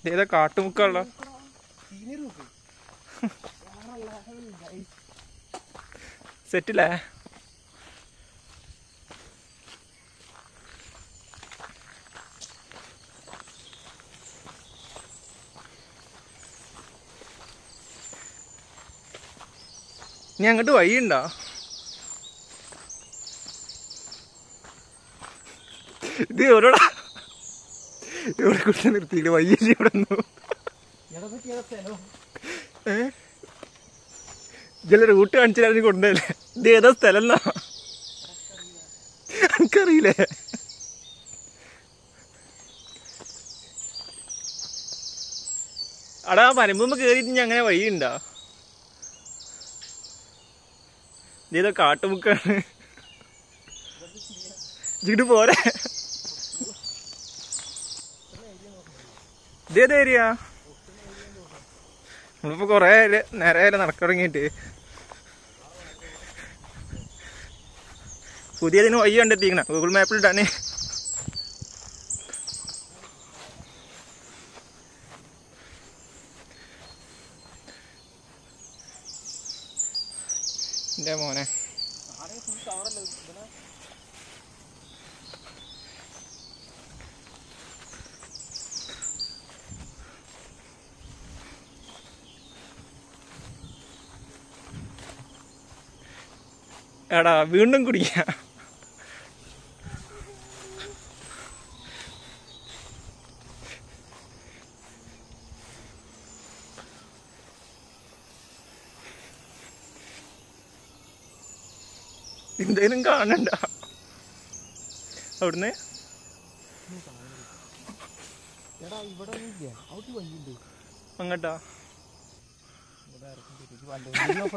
ഏതാ കാട്ടുമുക്കുള്ള സെറ്റില്ലേ നീ അങ്ങോട്ട് വഴിയുണ്ടോ ഇത് എവിടെടാ ഇവിടെ കുറിച്ച് നിർത്തിയിട്ട് വയ്യല്ലേ ഇവിടെ ഒന്നും ഏ ഇതെല്ലാം റൂട്ട് കാണിച്ചാൽ കൊണ്ടല്ലേ ഇത് ഏതാ സ്ഥലം എന്നാ എനിക്കറിയില്ലേ അടാ മരമ്പുമ്പോ കേറിയിട്ട് ഇനി അങ്ങനെ വഴിയുണ്ടോ ഇതേതോ കാട്ടുമുക്കാണ് ഇങ്ങോട്ട് പോരെ ഇതേത് ഏരിയ നമ്മളിപ്പോ കൊറേ നേരെ നടക്ക തുടങ്ങിയിട്ട് പുതിയതിന് വഴി കണ്ടെത്തിക്കണ ഗൂഗിൾ മാപ്പിൽ ഇട്ടാണ് എന്റെ മോനെ എടാ വീണ്ടും കുടിക്ക എന്തേലും കാണണ്ട അവിടുന്ന് എടാ ഇവിടെ ഒന്നും ഇല്ല അവിടെ വഴിയുണ്ട് അങ്ങട്ടാ ഇവിടെ ഇറക്കി വണ്ടി